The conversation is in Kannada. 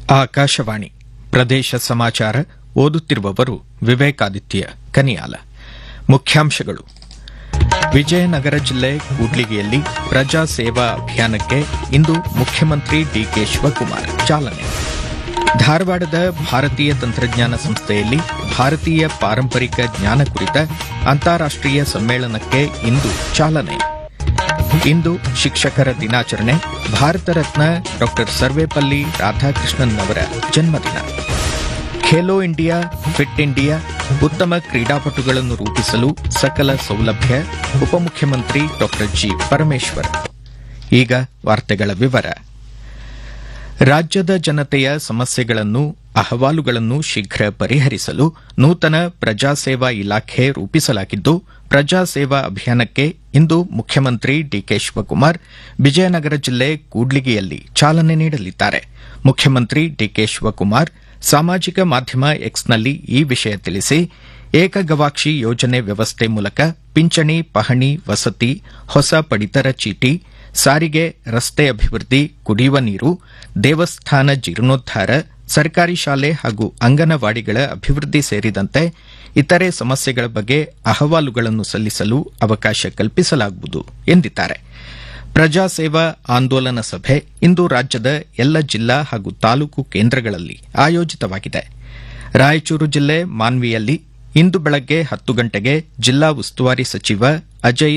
ಆಕಾಶವಾಣಿ ಪ್ರದೇಶ ಸಮಾಚಾರ ಓದುತ್ತಿರುವವರು ವಿವೇಕಾದಿತ್ಯ ಕನಿಯಾಲ ಮುಖ್ಯಾಂಶಗಳು ವಿಜಯನಗರ ಜಿಲ್ಲೆ ಕೂಡ್ಲಿಗಿಯಲ್ಲಿ ಪ್ರಜಾ ಸೇವಾ ಅಭಿಯಾನಕ್ಕೆ ಇಂದು ಮುಖ್ಯಮಂತ್ರಿ ಡಿಕೆ ಶಿವಕುಮಾರ್ ಚಾಲನೆ ಧಾರವಾಡದ ಭಾರತೀಯ ತಂತ್ರಜ್ಞಾನ ಸಂಸ್ಥೆಯಲ್ಲಿ ಭಾರತೀಯ ಪಾರಂಪರಿಕ ಜ್ಞಾನ ಕುರಿತ ಅಂತಾರಾಷ್ಟೀಯ ಸಮ್ಮೇಳನಕ್ಕೆ ಇಂದು ಚಾಲನೆ ಇಂದು ಶಿಕ್ಷಕರ ದಿನಾಚರಣೆ ಭಾರತ ರತ್ನ ಡಾ ಸರ್ವೇಪಲ್ಲಿ ರಾಧಾಕೃಷ್ಣನ್ ಅವರ ಜನ್ಮದಿನ ಖೇಲೋ ಇಂಡಿಯಾ ಫಿಟ್ ಇಂಡಿಯಾ ಉತ್ತಮ ಕ್ರೀಡಾಪಟುಗಳನ್ನು ರೂಪಿಸಲು ಸಕಲ ಸೌಲಭ್ಯ ಉಪಮುಖ್ಯಮಂತ್ರಿ ಡಾ ಜಿ ಪರಮೇಶ್ವರ್ ಈಗ ವಾರ್ತೆಗಳ ವಿವರ ರಾಜ್ಯದ ಜನತೆಯ ಸಮಸ್ಯೆಗಳನ್ನು ಅಹವಾಲುಗಳನ್ನು ಶೀಘ್ರ ಪರಿಹರಿಸಲು ನೂತನ ಪ್ರಜಾಸೇವಾ ಇಲಾಖೆ ರೂಪಿಸಲಾಗಿದ್ದು ಪ್ರಜಾಸೇವಾ ಅಭಿಯಾನಕ್ಕೆ ಇಂದು ಮುಖ್ಯಮಂತ್ರಿ ಡಿಕೆ ಶಿವಕುಮಾರ್ ವಿಜಯನಗರ ಜಿಲ್ಲೆ ಕೂಡ್ಲಿಗಿಯಲ್ಲಿ ಚಾಲನೆ ನೀಡಲಿದ್ದಾರೆ ಮುಖ್ಯಮಂತ್ರಿ ಡಿಕೆ ಶಿವಕುಮಾರ್ ಸಾಮಾಜಿಕ ಮಾಧ್ಯಮ ಎಕ್ಸ್ನಲ್ಲಿ ಈ ವಿಷಯ ತಿಳಿಸಿ ಏಕಗವಾಕ್ಷಿ ಯೋಜನೆ ವ್ಯವಸ್ಥೆ ಮೂಲಕ ಪಿಂಚಣಿ ಪಹಣಿ ವಸತಿ ಹೊಸ ಪಡಿತರ ಚೀಟಿ ಸಾರಿಗೆ ರಸ್ತೆ ಅಭಿವೃದ್ಧಿ ಕುಡಿಯುವ ನೀರು ದೇವಸ್ಥಾನ ಜೀರ್ಣೋದ್ಧಾರ ಸರ್ಕಾರಿ ಶಾಲೆ ಹಾಗೂ ಅಂಗನವಾಡಿಗಳ ಅಭಿವೃದ್ಧಿ ಸೇರಿದಂತೆ ಇತರೆ ಸಮಸ್ಯೆಗಳ ಬಗ್ಗೆ ಅಹವಾಲುಗಳನ್ನು ಸಲ್ಲಿಸಲು ಅವಕಾಶ ಕಲ್ಪಿಸಲಾಗುವುದು ಎಂದಿದ್ದಾರೆ ಪ್ರಜಾಸೇವಾ ಆಂದೋಲನ ಸಭೆ ಇಂದು ರಾಜ್ಯದ ಎಲ್ಲ ಜಿಲ್ಲಾ ಹಾಗೂ ತಾಲೂಕು ಕೇಂದ್ರಗಳಲ್ಲಿ ಆಯೋಜಿತವಾಗಿದೆ ರಾಯಚೂರು ಜಿಲ್ಲೆ ಮಾನ್ವಿಯಲ್ಲಿ ಇಂದು ಬೆಳಗ್ಗೆ ಹತ್ತು ಗಂಟೆಗೆ ಜಿಲ್ಲಾ ಉಸ್ತುವಾರಿ ಸಚಿವ ಅಜಯ್